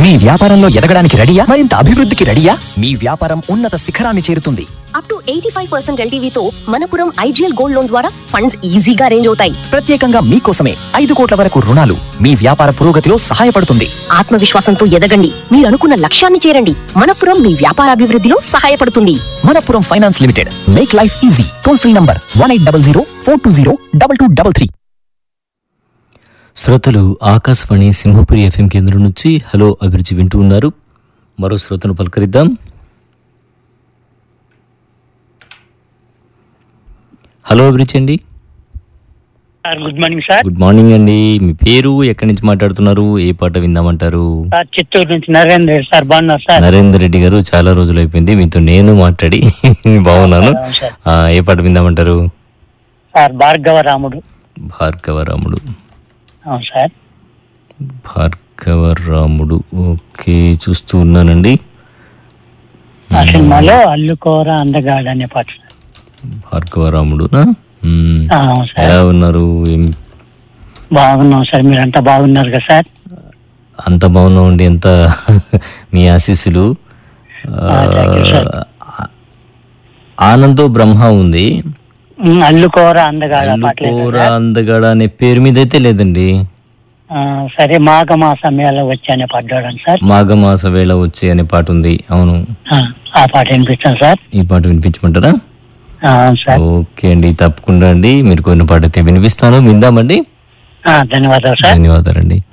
మీ వ్యాపారంలో ఎదగడానికి రెడీయా మరింత అభివృద్ధికి రెడీయా మీ వ్యాపారం ఉన్నత శిఖరాన్ని చేరుతుంది up to eighty five percent ఎల్టీవీతో మనపురం ఐజీఎల్ గోల్డ్ లోన్ ద్వారా ఫండ్స్ ఈజీగా అరేంజ్ అవుతాయి ప్రత్యేకంగా మీకోసమే ఐదు కోట్ల వరకు రుణాలు మీ వ్యాపార పురోగతిలో సహాయపడుతుంది ఆత్మవిశ్వాసంతో ఎదగండి మీరు అనుకున్న లక్ష్యాన్ని చేరండి మనపురం మీ వ్యాపారాభివృద్ధిలో సహాయపడుతుంది Manappuram finance limited make life easy toll free number one eight double zero four two zero double two double three శ్రోతలు ఆకాశవాణి సింహపురి ఎఫ్ఎం కేంద్రం నుంచి హలో అభిరుచి వింటూ ఉన్నారు మరో శ్రోతను పలకరిద్దాం హలో అభిరుచి అండి sir good morning sir good morning అండి మీ పేరు ఎక్కడి నుంచి మాట్లాడుతున్నారు ఏ పాట విందామంటారు సార్ చిత్తూరు నుంచి నరేంద్ర రెడ్డి సార్ బాగున్నారు సార్ నరేందర్ రెడ్డి గారు చాలా రోజులు అయిపోయింది మీతో నేను మాట్లాడి బాగున్నాను అవును సార్. ఆ, ఏ పాట విందామంటారు సార్ భార్గవ రాముడు భార్గవరాముడు అవును సార్ భార్గవరాముడు ఓకే చూస్తూ ఉన్నానండి ఆ సినిమాలో అల్లుకోర అందగాడు అనే పాట సార్. భార్గవరాముడునా మ్మ్. ఆ, అవును సార్ ఎలా ఉన్నారు ఏం బాగున్నాం సార్ మీరంతా బాగున్నారు కదా సార్ అంత బాగున్నామండి ఎంత మీ ఆశీస్సులు ఆ, thank you, sir. ఆనందో బ్రహ్మ ఉంది ఉమ్, అల్లుకోర అందగాడు ఆ పాట లేదా అల్లుకోర సార్? అందగాడ అనే పేరు మీద అయితే లేదండి ఆ, సరే మాఘ మాసమేళ వచ్చానే పడ్డాడు సార్ మాఘమాస వేళ వచ్చే అనే పాట ఉంది అవును ఆ, ఆ పాట వినిపిస్తాను సార్ ఈ పాట వినిపించమంటారా ఆ, అవును సార్ ఓకే అండి తప్పకుండా అండి మీరు కొన్ని పాట అయితే వినిపిస్తాను విందామండి ఆ, ధన్యవాదాలు సార్ ధన్యవాదాలండి